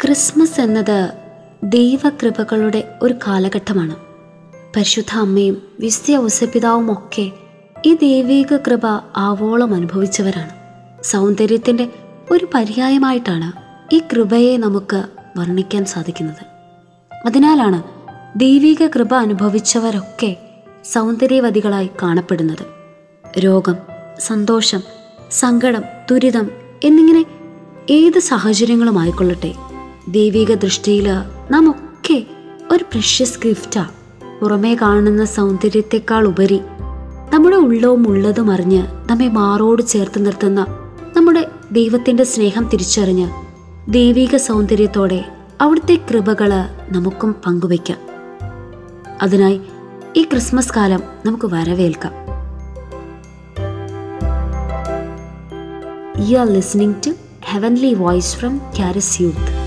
Christmas എന്നത് ദൈവകൃപകളുടെ ഒരു കാലഘട്ടമാണ് പരിശുദ്ധ അമ്മയും വിസ്യ ഔസപിതാവും ഒക്കെ ഈ ദൈവിക കൃപ ആവോളം അനുഭവിച്ചവരാണ് സൗന്ദര്യത്തിൻ്റെ ഒരു പര്യായമായിട്ടാണ് ഈ കൃപയെ നമുക്ക് വർണ്ണിക്കാൻ സാധിക്കുന്നത് അതിനാലാണ് ദൈവിക കൃപ അനുഭവിച്ചവരൊക്കെ സൗന്ദര്യവതികളായി കാണപ്പെടുന്നത് രോഗം സന്തോഷം സങ്കടം ദുരിതം എന്നിങ്ങനെ ഏത് സാഹചര്യങ്ങളുമായിക്കൊള്ളട്ടെ ദൈവിക ദൃഷ്ടിയിൽ നാം ഒക്കെ ഒരു പ്രഷ്യസ് ഗിഫ്റ്റാ പുറമേ കാണുന്ന സൗന്ദര്യത്തെക്കാൾ ഉപരി നമ്മുടെ ഉള്ളവും ഉള്ളതും അറിഞ്ഞ് നമ്മെ മാറോട് ചേർത്ത് നിർത്തുന്ന നമ്മുടെ ദൈവത്തിൻ്റെ സ്നേഹം തിരിച്ചറിഞ്ഞ് ദൈവിക സൗന്ദര്യത്തോടെ അവിടുത്തെ കൃപകള് നമുക്കും പങ്കുവയ്ക്കാം അതിനായി ഈ ക്രിസ്മസ് കാലം നമുക്ക് വരവേൽക്കാം You are listening to Heavenly Voice from Caris Youth.